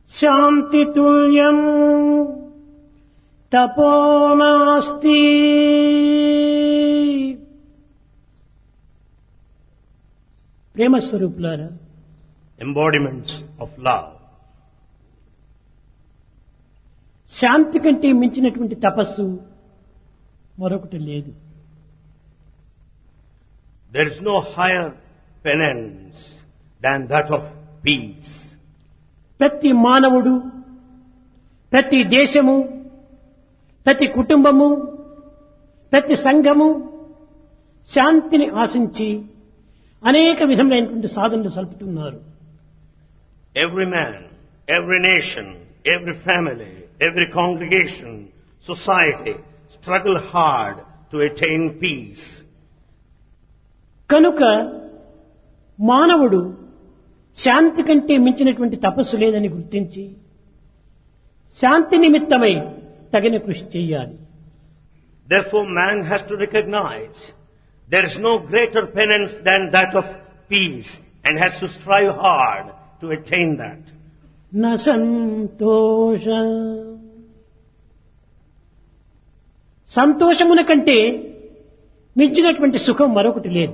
శాంతి తుల్యం తపో నాస్తి ప్రేమ స్వరూపులారా embodiments of love. శాంతి కంటే మించినటువంటి తపస్సు మరొకటి లేదు There is no higher penance than that of peace. ప్రతి మానవుడు ప్రతి దేశము ప్రతి కుటుంబము ప్రతి సంఘము శాంతిని ఆశించి అనేక విధములైనటువంటి సాధనలు సలుపుతున్నారు Every man, every nation, every family, every congregation, society struggle hard to attain peace. కనుక మానవుడు శాంతి కంటే మించినటువంటి తపస్సు లేదని గుర్తించి శాంతి నిమిత్తమై తగిన కృషి చేయాలి Therefore man has to recognize there is no greater penance than that of peace and has to strive hard to attain that. న సంతోష సంతోషమున కంటే మించినటువంటి సుఖం మరొకటి లేదు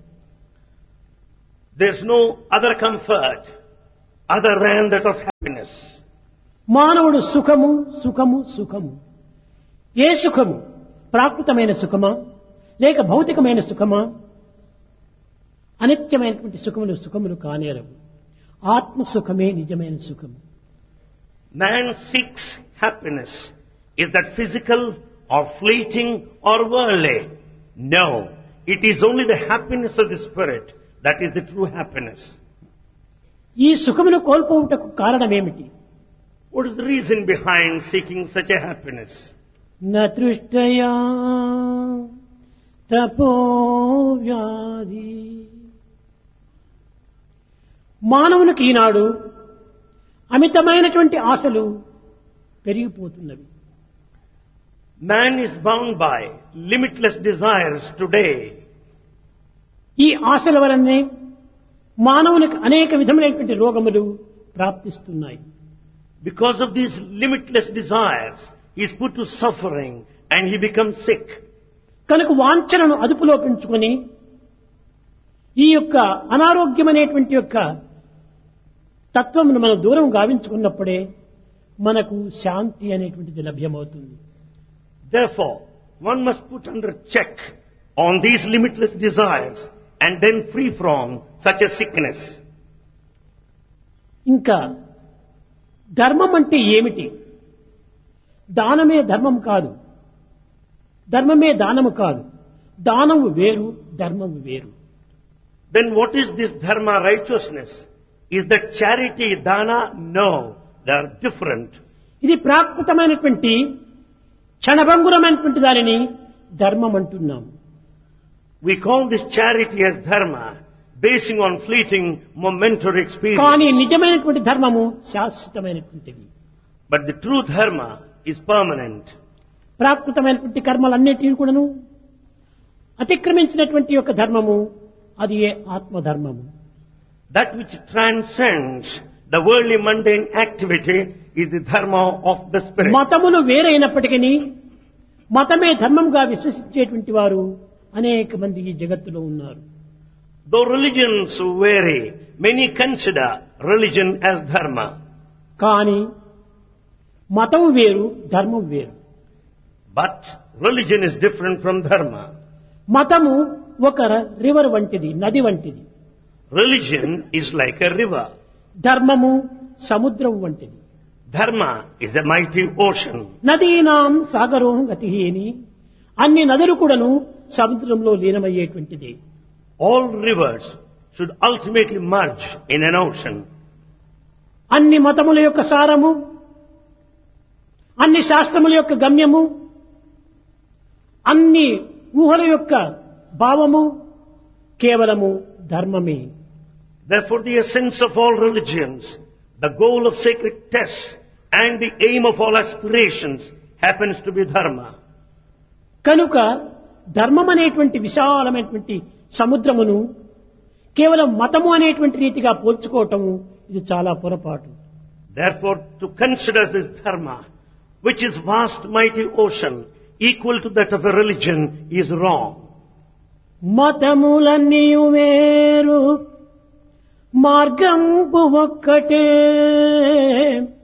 There's no other comfort other than that of happiness. మానవుడు సుఖము సుఖము సుఖము ఏ సుఖము ప్రాకృతమైన సుఖమా లేక భౌతికమైన సుఖమా అనిత్యమైనటువంటి సుఖములు సుఖములు కానేరవు ఆత్మ సుఖమే నిజమైన సుఖము Man seeks happiness. Is that physical or fleeting or worldly? No. It is only the happiness of the spirit that is the true happiness. ఈ సుఖమును కోల్పోవుటకు కారణమేమిటి What is the reason behind seeking such a happiness? నృష్టయా తపో వ్యాధి మానవునికి ఈనాడు అమితమైనటువంటి ఆశలు పెరిగిపోతున్నవి Man is bound by limitless desires today. ఈ ఆశల వలనే మానవునికి అనేక విధములైనటువంటి రోగములు ప్రాప్తిస్తున్నాయి Because of these limitless desires, he is put to suffering and he becomes sick. కనుక వాంఛనను అదుపులో పెంచుకొని ఈ యొక్క అనారోగ్యమనేటువంటి యొక్క తత్వమును మనం దూరం గావించుకున్నప్పుడే మనకు శాంతి అనేటువంటిది లభ్యమవుతుంది Therefore, one must put under check on these limitless desires and then free from such a sickness. ఇంకా ధర్మం అంటే ఏమిటి దానమే ధర్మం కాదు ధర్మమే దానము కాదు దానము వేరు ధర్మము వేరు Then what is this dharma righteousness? Is that charity, dana? No, they are different. ఇది ప్రాకృతమైనటువంటి క్షణభంగురమైనటువంటి దానిని ధర్మం అంటున్నాం We call this charity as dharma, basing on fleeting momentary కానీ experience. నిజమైనటువంటి ధర్మము శాశ్వతమైనటువంటిది But the true dharma is permanent. ప్రాకృతమైనటువంటి కర్మలన్నిటిని కూడాను అతిక్రమించినటువంటి యొక్క ధర్మము అది ఏ ఆత్మధర్మము That which transcends the worldly mundane activity is the dharma of the spirit. మతములు వేరైనప్పటికీ మతమే ధర్మంగా విశ్వసించేటువంటి వారు అనేక మంది ఈ జగత్తులో ఉన్నారు Though religions vary, many consider religion as dharma. కానీ మతం వేరు ధర్మం వేరు But religion is different from dharma. మతము ఒక రివర్ వంటిది నది వంటిది Religion is like a river. ధర్మము సముద్రం వంటిది Dharma is a mighty ocean. నదీనాం సాగరం గతి అని అన్ని నదులు కూడాను సముద్రంలో లీనమయ్యేటువంటిది All rivers should ultimately merge in an ocean. అన్ని మతముల యొక్క సారము అన్ని శాస్త్రముల యొక్క గమ్యము అన్ని ఊహల యొక్క భావము కేవలము ధర్మమే Therefore the essence of all religions, the goal of sacred tests, and the aim of all aspirations happens to be dharma. కనుక ధర్మం అనేటువంటి విశాలమైనటువంటి సముద్రమును కేవలం మతము అనేటువంటి రీతిగా పోల్చుకోవటము ఇది చాలా పొరపాటు Therefore, to consider this dharma, which is vast mighty ocean, equal to that of a religion, is wrong. మతములన్నీ వేరు మార్గంపు ఒక్కటే